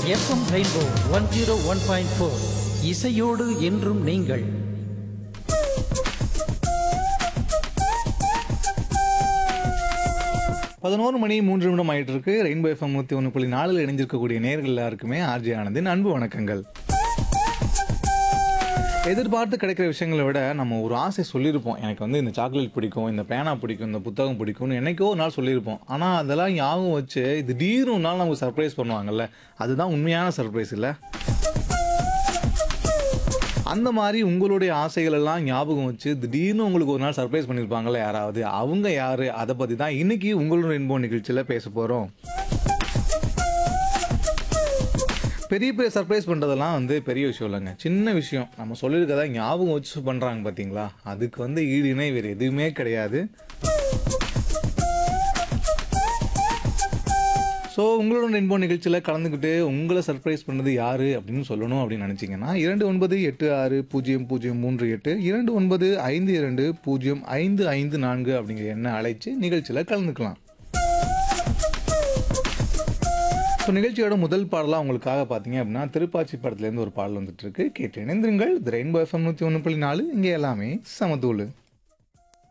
FM rainbow one zero one point four இசையோடு என்றும் நீங்கள் பதினோரு மணி மூன்று நிமிடம் ஆயிட்டு இருக்கு ரெயின்போ எஃப்எம் நூற்றி ஒன்று புள்ளி நாலில் இணைஞ்சிருக்கக்கூடிய நேர்கள் எல்லாருக்குமே ஆர்ஜி ஆனந்தின் அன்பு வணக்கங்கள் எதிர்பார்த்து கிடைக்கிற விஷயங்களை விட நம்ம ஒரு ஆசை சொல்லியிருப்போம் எனக்கு வந்து இந்த சாக்லேட் பிடிக்கும் இந்த பேனா பிடிக்கும் இந்த புத்தகம் பிடிக்கும்னு என்னைக்கோ ஒரு நாள் சொல்லியிருப்போம் ஆனால் அதெல்லாம் ஞாபகம் வச்சு திடீர்னு ஒரு நாள் நமக்கு சர்ப்ரைஸ் பண்ணுவாங்கல்ல அதுதான் உண்மையான சர்ப்ரைஸ் இல்லை அந்த மாதிரி உங்களுடைய ஆசைகள் எல்லாம் ஞாபகம் வச்சு திடீர்னு உங்களுக்கு ஒரு நாள் சர்ப்ரைஸ் பண்ணியிருப்பாங்கல்ல யாராவது அவங்க யாரு அதை பற்றி தான் இன்னைக்கு உங்களோட இன்போ நிகழ்ச்சியில் பேச போகிறோம் பெரிய பெரிய சர்ப்ரைஸ் பண்ணுறதெல்லாம் வந்து பெரிய விஷயம் இல்லைங்க சின்ன விஷயம் நம்ம சொல்லியிருக்கதா ஞாபகம் வச்சு பண்ணுறாங்க பார்த்தீங்களா அதுக்கு வந்து ஈடு இணை வேறு எதுவுமே கிடையாது ஸோ உங்களோட இன்போ நிகழ்ச்சியில் கலந்துக்கிட்டு உங்களை சர்ப்ரைஸ் பண்ணது யார் அப்படின்னு சொல்லணும் அப்படின்னு நினச்சிங்கன்னா இரண்டு ஒன்பது எட்டு ஆறு பூஜ்ஜியம் பூஜ்ஜியம் மூன்று எட்டு இரண்டு ஒன்பது ஐந்து இரண்டு பூஜ்ஜியம் ஐந்து ஐந்து நான்கு அப்படிங்கிற எண்ணை அழைச்சு நிகழ்ச்சியில் கலந்துக்கலாம் ஸோ நிகழ்ச்சியோட முதல் பாடலாக உங்களுக்காக பார்த்தீங்க அப்படின்னா திருப்பாச்சி படத்துலேருந்து ஒரு பாடல் வந்துட்டு இருக்கு கேட்டு இணைந்திருங்கள் இது ரெயின்போ எஃப்எம் நூற்றி ஒன்று புள்ளி நாலு இங்கே எல்லாமே சமத்தூள்